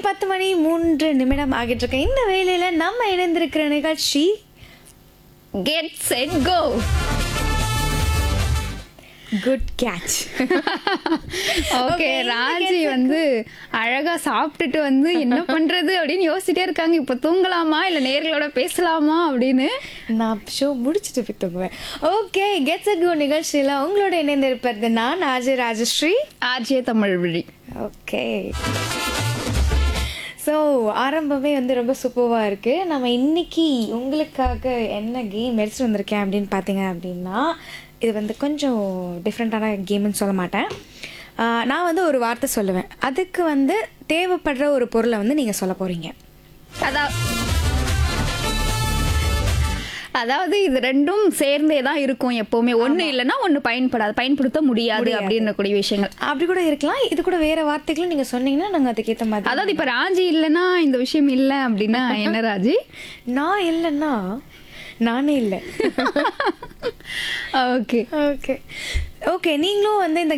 time பத்து மணி மூன்று நிமிடம் ஆகிட்டு இருக்கு இந்த வேலையில நம்ம இணைந்திருக்கிற நிகழ்ச்சி get set go good catch okay Raji வந்து அழகா சாப்பிட்டுட்டு வந்து என்ன பண்றது அப்படின்னு யோசிச்சுட்டே இருக்காங்க இப்போ தூங்கலாமா இல்ல நேர்களோட பேசலாமா அப்படின்னு நான் ஷோ முடிச்சுட்டு போய் தூங்குவேன் ஓகே கெட்ஸ் அ கோ நிகழ்ச்சியில் உங்களோட இணைந்திருப்பது நான் ஆஜய் ராஜஸ்ரீ ஆர்ஜே தமிழ் விழி ஓகே ஸோ ஆரம்பமே வந்து ரொம்ப சூப்பராக இருக்குது நம்ம இன்னைக்கு உங்களுக்காக என்ன கேம் எடுத்துட்டு வந்திருக்கேன் அப்படின்னு பார்த்தீங்க அப்படின்னா இது வந்து கொஞ்சம் டிஃப்ரெண்ட்டான கேம்னு சொல்ல மாட்டேன் ஆஹ் நான் வந்து ஒரு வார்த்தை சொல்லுவேன் அதுக்கு வந்து தேவைப்படுற ஒரு பொருளை வந்து நீங்கள் சொல்ல போகிறீங்க அதான் அதாவது இது ரெண்டும் சேர்ந்தே தான் இருக்கும் எப்பவுமே ஒண்ணு இல்லைன்னா ஒண்ணு பயன்படாது பயன்படுத்த முடியாது அப்படின்ற கூடிய விஷயங்கள் அப்படி கூட இருக்கலாம் இது கூட வேறு வார்த்தைகளும் நீங்கள் சொன்னீங்கன்னா நாங்கள் அதுக்கேற்ற மாதிரி அதாவது இப்ப ராஜி இல்லைன்னா இந்த விஷயம் இல்லை அப்படின்னா என்ன ராஜி நான் இல்லைன்னா நானே இல்லை ஓகே ஓகே ஓகே நீங்களும் வந்து இந்த